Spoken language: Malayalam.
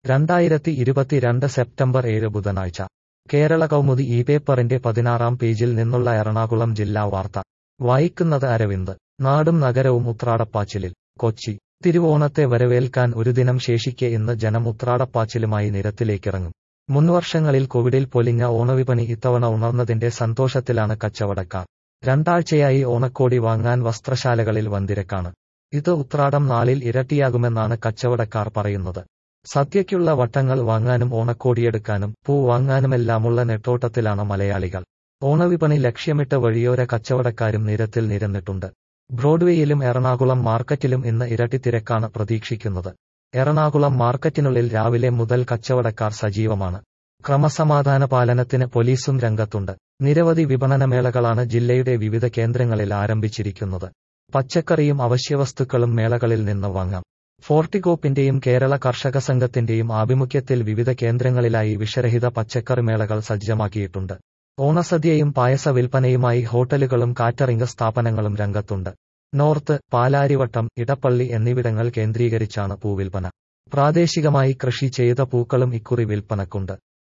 രണ്ടായിരത്തി ഇരുപത്തിരണ്ട് സെപ്റ്റംബർ ഏഴ് ബുധനാഴ്ച കേരള കൗമുദി ഈ പേപ്പറിന്റെ പതിനാറാം പേജിൽ നിന്നുള്ള എറണാകുളം ജില്ലാ വാർത്ത വായിക്കുന്നത് അരവിന്ദ് നാടും നഗരവും ഉത്രാടപ്പാച്ചിലിൽ കൊച്ചി തിരുവോണത്തെ വരവേൽക്കാൻ ഒരു ദിനം ശേഷിക്കെ ഇന്ന് ജനം ഉത്രാടപ്പാച്ചിലുമായി നിരത്തിലേക്കിറങ്ങും മുൻവർഷങ്ങളിൽ കോവിഡിൽ പൊലിഞ്ഞ ഓണവിപണി ഇത്തവണ ഉണർന്നതിന്റെ സന്തോഷത്തിലാണ് കച്ചവടക്കാർ രണ്ടാഴ്ചയായി ഓണക്കോടി വാങ്ങാൻ വസ്ത്രശാലകളിൽ വൻതിരക്കാണ് ഇത് ഉത്രാടം നാളിൽ ഇരട്ടിയാകുമെന്നാണ് കച്ചവടക്കാർ പറയുന്നത് സദ്യയ്ക്കുള്ള വട്ടങ്ങൾ വാങ്ങാനും ഓണക്കോടിയെടുക്കാനും പൂ വാങ്ങാനുമെല്ലാമുള്ള നെട്ടോട്ടത്തിലാണ് മലയാളികൾ ഓണവിപണി ലക്ഷ്യമിട്ട് വഴിയോര കച്ചവടക്കാരും നിരത്തിൽ നിരന്നിട്ടുണ്ട് ബ്രോഡ്വേയിലും എറണാകുളം മാർക്കറ്റിലും ഇന്ന് ഇരട്ടി തിരക്കാണ് പ്രതീക്ഷിക്കുന്നത് എറണാകുളം മാർക്കറ്റിനുള്ളിൽ രാവിലെ മുതൽ കച്ചവടക്കാർ സജീവമാണ് ക്രമസമാധാന പാലനത്തിന് പോലീസും രംഗത്തുണ്ട് നിരവധി വിപണനമേളകളാണ് ജില്ലയുടെ വിവിധ കേന്ദ്രങ്ങളിൽ ആരംഭിച്ചിരിക്കുന്നത് പച്ചക്കറിയും അവശ്യവസ്തുക്കളും മേളകളിൽ നിന്ന് വാങ്ങാം ഫോർട്ടികോപ്പിന്റെയും കേരള കർഷക സംഘത്തിന്റെയും ആഭിമുഖ്യത്തിൽ വിവിധ കേന്ദ്രങ്ങളിലായി വിഷരഹിത പച്ചക്കറി മേളകൾ സജ്ജമാക്കിയിട്ടുണ്ട് ഓണസദ്യയും പായസ വിൽപ്പനയുമായി ഹോട്ടലുകളും കാറ്ററിംഗ് സ്ഥാപനങ്ങളും രംഗത്തുണ്ട് നോർത്ത് പാലാരിവട്ടം ഇടപ്പള്ളി എന്നിവിടങ്ങൾ കേന്ദ്രീകരിച്ചാണ് പൂവിൽപ്പന പ്രാദേശികമായി കൃഷി ചെയ്ത പൂക്കളും ഇക്കുറി വിൽപ്പനക്കുണ്ട്